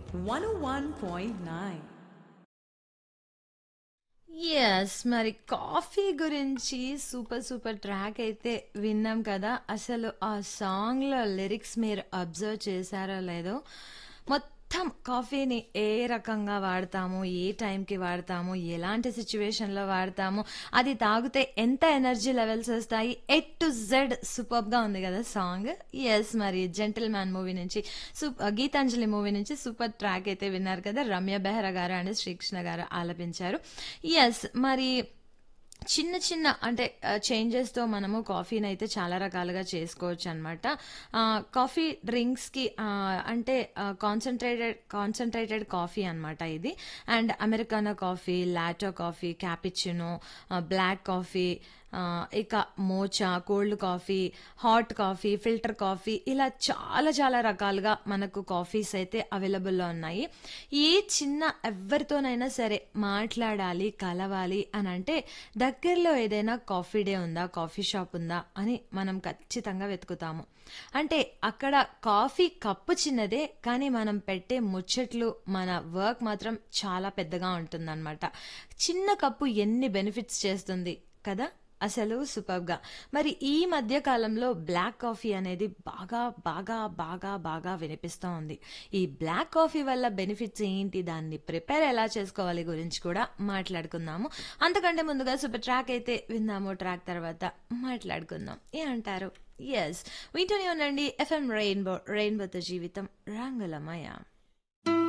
101.9. Yes మరి coffee గురించి super super track అయితే విన్నాం కదా అసలు ఆ సాంగ్లో లిరిక్స్ మీరు అబ్జర్వ్ చేశారో లేదో మొత్తం కాఫీని ఏ రకంగా వాడతాము ఏ టైంకి వాడతాము ఎలాంటి సిచ్యువేషన్లో వాడతాము అది తాగితే ఎంత ఎనర్జీ లెవెల్స్ వస్తాయి ఎట్ టు జెడ్ సూపర్గా ఉంది కదా సాంగ్ ఎస్ మరి జెంటిల్ మ్యాన్ మూవీ నుంచి సూప్ గీతాంజలి మూవీ నుంచి సూపర్ ట్రాక్ అయితే విన్నారు కదా రమ్య బెహ్రా గారు అండ్ శ్రీకృష్ణ గారు ఆలపించారు ఎస్ మరి చిన్న చిన్న అంటే చేంజెస్తో మనము కాఫీని అయితే చాలా రకాలుగా చేసుకోవచ్చు అనమాట కాఫీ డ్రింక్స్కి అంటే కాన్సన్ట్రేటెడ్ కాన్సన్ట్రేటెడ్ కాఫీ అనమాట ఇది and americano coffee latte coffee cappuccino black coffee ఆ, ఇక mocha cold coffee hot coffee filter coffee ఇలా చాలా చాలా రకాలుగా మనకు కాఫీస్ అయితే అవైలబుల్లో ఉన్నాయి ఏ చిన్న ఎవరితోనైనా సరే మాట్లాడాలి కలవాలి అని అంటే దగ్గరలో ఏదైనా కాఫీ డే ఉందా కాఫీ షాప్ ఉందా అని మనం ఖచ్చితంగా వెతుకుతాము అంటే అక్కడ కాఫీ కప్పు చిన్నదే కానీ మనం పెట్టే ముచ్చట్లు మన వర్క్ మాత్రం చాలా పెద్దగా ఉంటుందన్నమాట చిన్న కప్పు ఎన్ని బెనిఫిట్స్ చేస్తుంది కదా అసలు సూపర్గా మరి ఈ మధ్య కాలంలో బ్లాక్ కాఫీ అనేది బాగా బాగా బాగా బాగా వినిపిస్తూ ఉంది ఈ బ్లాక్ కాఫీ వల్ల బెనిఫిట్స్ ఏంటి దాన్ని ప్రిపేర్ ఎలా చేసుకోవాలి గురించి కూడా మాట్లాడుకుందాము అంతకంటే ముందుగా సూపర్ ట్రాక్ అయితే విందాము ట్రాక్ తర్వాత మాట్లాడుకుందాం ఏమంటారు ఎస్ వింటూనే ఉండండి ఎఫ్ఎం రెయిన్బో రెయిన్బోతో జీవితం రంగులమయ